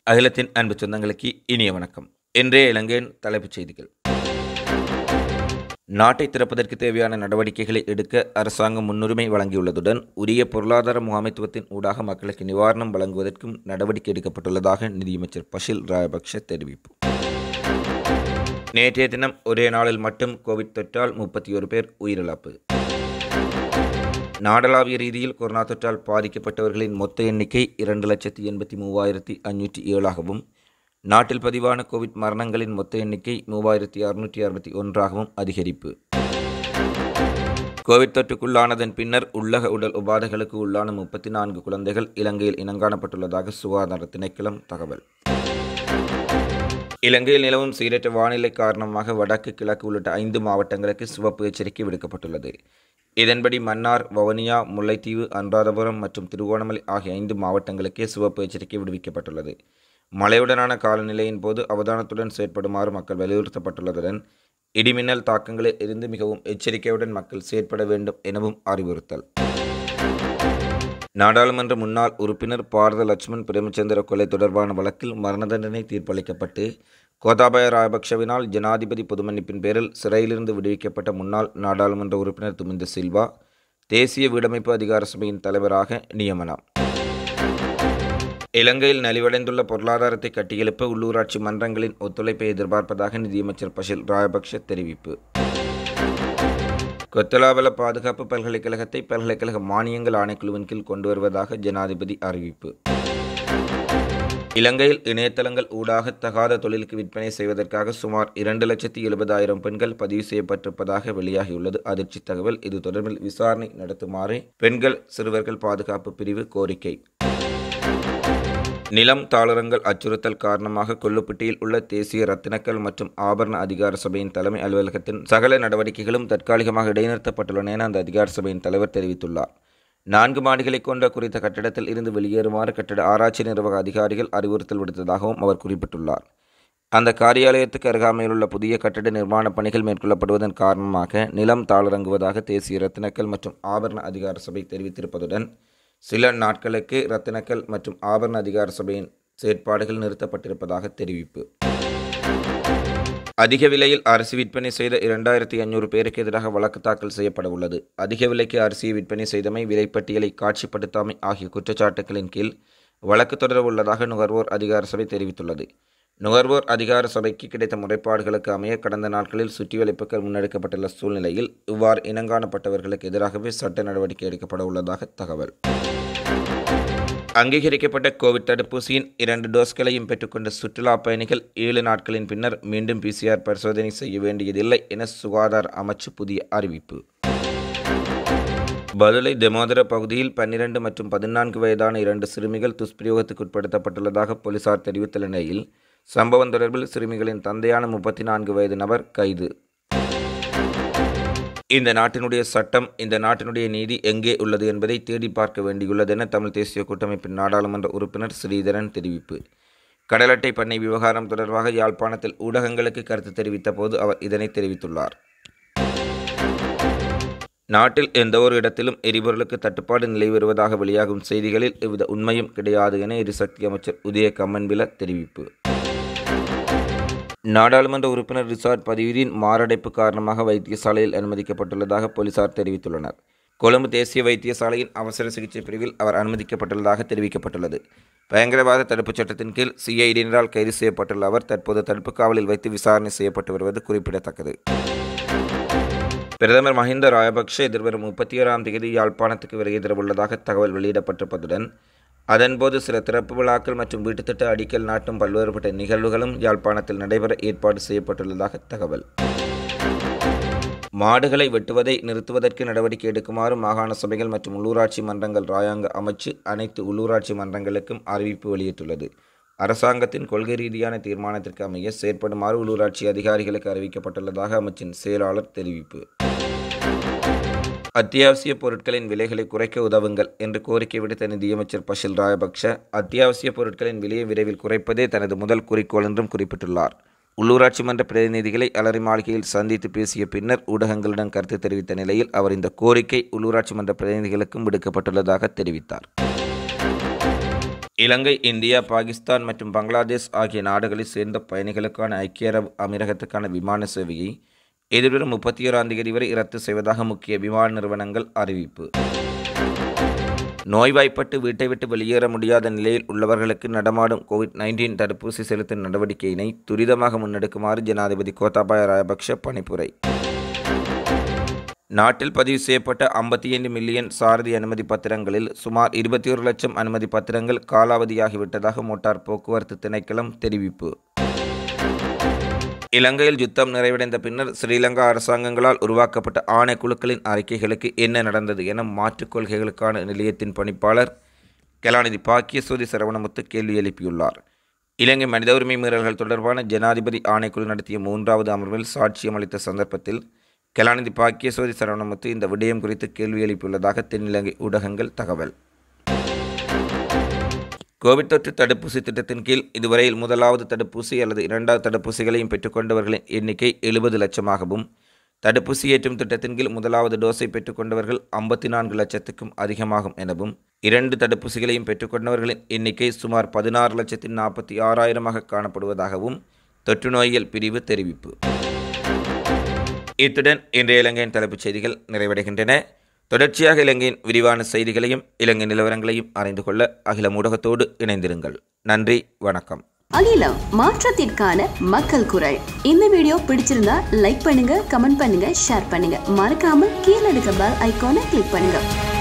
அகிலத்தின் அன்பு சொந்தங்களுக்கு இனிய வணக்கம் இன்றைய இலங்கையின் தலைப்புச் செய்திகள் நாட்டை திறப்பதற்கு தேவையான நடவடிக்கைகளை எடுக்க அரசாங்கம் முன்னுரிமை வழங்கியுள்ளதுடன் உரிய பொருளாதார முகாமைத்துவத்தின் ஊடாக மக்களுக்கு நிவாரணம் வழங்குவதற்கும் நடவடிக்கை எடுக்கப்பட்டுள்ளதாக நிதியமைச்சர் பஷில் ராயபக்ஷ தெரிவிப்பு நேற்றைய தினம் ஒரே நாளில் மட்டும் கோவிட் தொற்றால் முப்பத்தி ஒரு பேர் உயிரிழப்பு நாடளாவிய ரீதியில் கொரோனா தொற்றால் பாதிக்கப்பட்டவர்களின் மொத்த எண்ணிக்கை இரண்டு லட்சத்தி எண்பத்தி மூவாயிரத்தி அஞ்சூற்றி ஏழாகவும் நாட்டில் பதிவான கோவிட் மரணங்களின் மொத்த எண்ணிக்கை மூவாயிரத்தி அறுநூற்றி அறுபத்தி ஒன்றாகவும் அதிகரிப்பு கோவிட் தொற்றுக்குள்ளானதன் பின்னர் உள்ளக உடல் உபாதைகளுக்கு உள்ளான முப்பத்தி நான்கு குழந்தைகள் இலங்கையில் இனங்காணப்பட்டுள்ளதாக சுகாதார திணைக்களம் தகவல் இலங்கையில் நிலவும் சீரற்ற வானிலை காரணமாக வடக்கு கிழக்கு உள்ளிட்ட ஐந்து மாவட்டங்களுக்கு சிவப்பு எச்சரிக்கை விடுக்கப்பட்டுள்ளது இதன்படி மன்னார் வவுனியா முல்லைத்தீவு அனுராதபுரம் மற்றும் திருகோணமலை ஆகிய ஐந்து மாவட்டங்களுக்கே சிவப்பு எச்சரிக்கை விடுவிக்கப்பட்டுள்ளது மழையுடனான காலநிலையின் போது அவதானத்துடன் செயற்படுமாறு மக்கள் வலியுறுத்தப்பட்டுள்ளதுடன் இடிமின்னல் தாக்கங்களில் இருந்து மிகவும் எச்சரிக்கையுடன் மக்கள் செயற்பட வேண்டும் எனவும் அறிவுறுத்தல் நாடாளுமன்ற முன்னாள் உறுப்பினர் பாரத லட்சுமண் பிரேமச்சந்திர கொலை தொடர்பான வழக்கில் மரண தண்டனை தீர்ப்பளிக்கப்பட்டு கோத்தாபய ராஜபக்ஷவினால் ஜனாதிபதி பொதுமன்னிப்பின் பேரில் சிறையிலிருந்து விடுவிக்கப்பட்ட முன்னாள் நாடாளுமன்ற உறுப்பினர் துமிந்த சில்வா தேசிய வீடமைப்பு அதிகார சபையின் தலைவராக நியமனம் இலங்கையில் நலிவடைந்துள்ள பொருளாதாரத்தை கட்டியெழுப்ப உள்ளூராட்சி மன்றங்களின் ஒத்துழைப்பை எதிர்பார்ப்பதாக நிதியமைச்சர் பஷில் ராஜபக்ஷ தெரிவிப்பு கொத்தலாவல பாதுகாப்பு பல்கலைக்கழகத்தை பல்கலைக்கழக மானியங்கள் ஆணைக்குழுவின் கீழ் கொண்டு வருவதாக ஜனாதிபதி அறிவிப்பு இலங்கையில் இணையதளங்கள் ஊடாக தகாத தொழிலுக்கு விற்பனை செய்வதற்காக சுமார் இரண்டு லட்சத்தி எழுபதாயிரம் பெண்கள் பதிவு செய்யப்பட்டிருப்பதாக வெளியாகியுள்ளது அதிர்ச்சி தகவல் இது தொடர்பில் விசாரணை நடத்துமாறு பெண்கள் சிறுவர்கள் பாதுகாப்பு பிரிவு கோரிக்கை நிலம் தாளரங்கள் அச்சுறுத்தல் காரணமாக கொல்லுப்பட்டியில் உள்ள தேசிய ரத்தினக்கல் மற்றும் ஆபரண அதிகார சபையின் தலைமை அலுவலகத்தின் சகல நடவடிக்கைகளும் தற்காலிகமாக இடைநிறுத்தப்பட்டுள்ளன என அந்த அதிகார சபையின் தலைவர் தெரிவித்துள்ளார் நான்கு மாடிகளை கொண்ட குறித்த கட்டடத்தில் இருந்து வெளியேறுமாறு கட்டட ஆராய்ச்சி நிர்வாக அதிகாரிகள் அறிவுறுத்தல் விடுத்ததாகவும் அவர் குறிப்பிட்டுள்ளார் அந்த காரியாலயத்துக்கு அருகாமையில் உள்ள புதிய கட்டட நிர்மாண பணிகள் மேற்கொள்ளப்படுவதன் காரணமாக நிலம் தாளரங்குவதாக தேசிய ரத்தினக்கல் மற்றும் ஆபரண அதிகார சபை தெரிவித்திருப்பதுடன் சில நாட்களுக்கு ரத்தினக்கல் மற்றும் ஆபரண அதிகார சபையின் செயற்பாடுகள் நிறுத்தப்பட்டிருப்பதாக தெரிவிப்பு அதிக விலையில் அரிசி விற்பனை செய்த இரண்டாயிரத்தி ஐநூறு பேருக்கு எதிராக வழக்கு தாக்கல் செய்யப்பட உள்ளது அதிக விலைக்கு அரிசியை விற்பனை செய்தமை விலைப்பட்டியலை காட்சிப்படுத்தாமை ஆகிய குற்றச்சாட்டுகளின் கீழ் வழக்கு தொடர உள்ளதாக நுகர்வோர் அதிகார சபை தெரிவித்துள்ளது நுகர்வோர் அதிகார சபைக்கு கிடைத்த முறைப்பாடுகளுக்கு அமைய கடந்த நாட்களில் சுற்றிவளைப்புகள் முன்னெடுக்கப்பட்டுள்ள சூழ்நிலையில் இவ்வாறு இனங்காணப்பட்டவர்களுக்கு எதிராகவே சட்ட நடவடிக்கை எடுக்கப்பட உள்ளதாக தகவல் அங்கீகரிக்கப்பட்ட கோவிட் தடுப்பூசியின் இரண்டு டோஸ்களையும் பெற்றுக்கொண்ட சுற்றுலா பயணிகள் ஏழு நாட்களின் பின்னர் மீண்டும் பிசிஆர் பரிசோதனை செய்ய வேண்டியதில்லை என சுகாதார அமைச்சு புதிய அறிவிப்பு பதுளை தெமோதர பகுதியில் பன்னிரண்டு மற்றும் பதினான்கு வயதான இரண்டு சிறுமிகள் துஷ்பிரயோகத்துக்கு உட்படுத்தப்பட்டுள்ளதாக போலீசார் தெரிவித்துள்ள நிலையில் சம்பவம் தொடர்பில் சிறுமிகளின் தந்தையான முப்பத்தி நான்கு வயது நபர் கைது இந்த நாட்டினுடைய சட்டம் இந்த நாட்டினுடைய நீதி எங்கே உள்ளது என்பதை தேடி பார்க்க வேண்டியுள்ளது என தமிழ் தேசிய கூட்டமைப்பின் நாடாளுமன்ற உறுப்பினர் ஸ்ரீதரன் தெரிவிப்பு கடலட்டை பண்ணை விவகாரம் தொடர்பாக யாழ்ப்பாணத்தில் ஊடகங்களுக்கு கருத்து தெரிவித்த போது அவர் இதனை தெரிவித்துள்ளார் நாட்டில் எந்த ஒரு இடத்திலும் எரிபொருளுக்கு தட்டுப்பாடு நிலை வருவதாக வெளியாகும் செய்திகளில் எவ்வித உண்மையும் கிடையாது என எரிசக்தி அமைச்சர் உதய கம்மன்பில தெரிவிப்பு நாடாளுமன்ற உறுப்பினர் ரிசார்ட் பதியுதீன் மாரடைப்பு காரணமாக வைத்தியசாலையில் அனுமதிக்கப்பட்டுள்ளதாக போலீசார் தெரிவித்துள்ளனர் கொழும்பு தேசிய வைத்தியசாலையின் அவசர சிகிச்சை பிரிவில் அவர் அனுமதிக்கப்பட்டுள்ளதாக தெரிவிக்கப்பட்டுள்ளது பயங்கரவாத தடுப்புச் சட்டத்தின் கீழ் சிஐடியினரால் கைது செய்யப்பட்டுள்ள அவர் தற்போது தடுப்பு காவலில் வைத்து விசாரணை செய்யப்பட்டு வருவது குறிப்பிடத்தக்கது பிரதமர் மஹிந்த ராஜபக்ஷ எதிர்வரும் முப்பத்தி ஓராம் தேதி யாழ்ப்பாணத்துக்கு வருகை தரவுள்ளதாக தகவல் வெளியிடப்பட்டிருப்பதுடன் அதன்போது சில திறப்பு விழாக்கள் மற்றும் வீட்டுத்திட்ட அடிக்கல் நாட்டும் பல்வேறுபட்ட நிகழ்வுகளும் யாழ்ப்பாணத்தில் நடைபெற ஏற்பாடு செய்யப்பட்டுள்ளதாக தகவல் மாடுகளை வெட்டுவதை நிறுத்துவதற்கு நடவடிக்கை எடுக்குமாறு மாகாண சபைகள் மற்றும் உள்ளூராட்சி மன்றங்கள் ராயாங்க அமைச்சு அனைத்து உள்ளூராட்சி மன்றங்களுக்கும் அறிவிப்பு வெளியிட்டுள்ளது அரசாங்கத்தின் கொள்கை ரீதியான தீர்மானத்திற்கு அமைய செயற்படுமாறு உள்ளூராட்சி அதிகாரிகளுக்கு அறிவிக்கப்பட்டுள்ளதாக அமைச்சின் செயலாளர் தெரிவிப்பு அத்தியாவசிய பொருட்களின் விலைகளை குறைக்க உதவுங்கள் என்று கோரிக்கை விடுத்த நிதியமைச்சர் பஷில் ராஜபக்ஷ அத்தியாவசிய பொருட்களின் விலையை விரைவில் குறைப்பதே தனது முதல் குறிக்கோள் என்றும் குறிப்பிட்டுள்ளார் உள்ளூராட்சி மன்ற பிரதிநிதிகளை அலரி மாளிகையில் சந்தித்து பேசிய பின்னர் ஊடகங்களிடம் கருத்து தெரிவித்த நிலையில் அவர் இந்த கோரிக்கை உள்ளூராட்சி மன்ற பிரதிநிதிகளுக்கும் விடுக்கப்பட்டுள்ளதாக தெரிவித்தார் இலங்கை இந்தியா பாகிஸ்தான் மற்றும் பங்களாதேஷ் ஆகிய நாடுகளைச் சேர்ந்த பயணிகளுக்கான ஐக்கிய அரபு அமீரகத்துக்கான விமான சேவையை எதிர்வரும் முப்பத்தி ஓராம் தேதி வரை ரத்து செய்வதாக முக்கிய விமான நிறுவனங்கள் அறிவிப்பு நோய்வாய்ப்பட்டு வீட்டை விட்டு வெளியேற முடியாத நிலையில் உள்ளவர்களுக்கு நடமாடும் கோவிட் நைன்டீன் தடுப்பூசி செலுத்தும் நடவடிக்கையினை துரிதமாக முன்னெடுக்குமாறு ஜனாதிபதி கோத்தாபாய ராஜபக்ஷ பணிப்புரை நாட்டில் பதிவு செய்யப்பட்ட ஐம்பத்தி ஐந்து மில்லியன் சாரதி அனுமதி பத்திரங்களில் சுமார் இருபத்தி ஒரு லட்சம் அனுமதி பத்திரங்கள் காலாவதியாகிவிட்டதாக மோட்டார் போக்குவரத்து திணைக்களம் தெரிவிப்பு இலங்கையில் யுத்தம் நிறைவடைந்த பின்னர் ஸ்ரீலங்கா அரசாங்கங்களால் உருவாக்கப்பட்ட ஆணைக்குழுக்களின் அறிக்கைகளுக்கு என்ன நடந்தது என மாற்றுக் கொள்கைகளுக்கான நிலையத்தின் பணிப்பாளர் கலாநிதி பாக்கியசோதி சரவணமுத்து கேள்வி எழுப்பியுள்ளார் இலங்கை மனித உரிமை மீறல்கள் தொடர்பான ஜனாதிபதி ஆணைக்குழு நடத்திய மூன்றாவது அமர்வில் சாட்சியம் அளித்த சந்தர்ப்பத்தில் கலாநிதி பாக்கியசோதி சரவணமுத்து இந்த விடயம் குறித்து கேள்வி எழுப்பியுள்ளதாக தென்னிலங்கை ஊடகங்கள் தகவல் கோவிட் தொற்று தடுப்பூசி திட்டத்தின் கீழ் இதுவரையில் முதலாவது தடுப்பூசி அல்லது இரண்டாவது தடுப்பூசிகளையும் பெற்றுக்கொண்டவர்களின் எண்ணிக்கை எழுபது லட்சமாகவும் தடுப்பூசி ஏற்றும் திட்டத்தின் கீழ் முதலாவது டோஸை பெற்றுக்கொண்டவர்கள் ஐம்பத்தி நான்கு லட்சத்துக்கும் அதிகமாகும் எனவும் இரண்டு தடுப்பூசிகளையும் பெற்றுக்கொண்டவர்களின் எண்ணிக்கை சுமார் பதினாறு லட்சத்தி நாற்பத்தி ஆறாயிரமாக காணப்படுவதாகவும் தொற்று நோயியல் பிரிவு தெரிவிப்பு இத்துடன் இன்றைய இலங்கையின் தலைப்புச் செய்திகள் நிறைவடைகின்றன தொடர்ச்சியாக இலங்கையின் விரிவான செய்திகளையும் இலங்கை நிலவரங்களையும் அறிந்து கொள்ள அகில ஊடகத்தோடு இணைந்திருங்கள் நன்றி வணக்கம் அகிலம் மாற்றத்திற்கான மக்கள் குரல் இந்த வீடியோ பிடிச்சிருந்தா லைக் பண்ணுங்க கமெண்ட் பண்ணுங்க ஷேர் பண்ணுங்க மறக்காம கீழே இருக்க பெல் ஐகானை கிளிக் பண்ணுங்க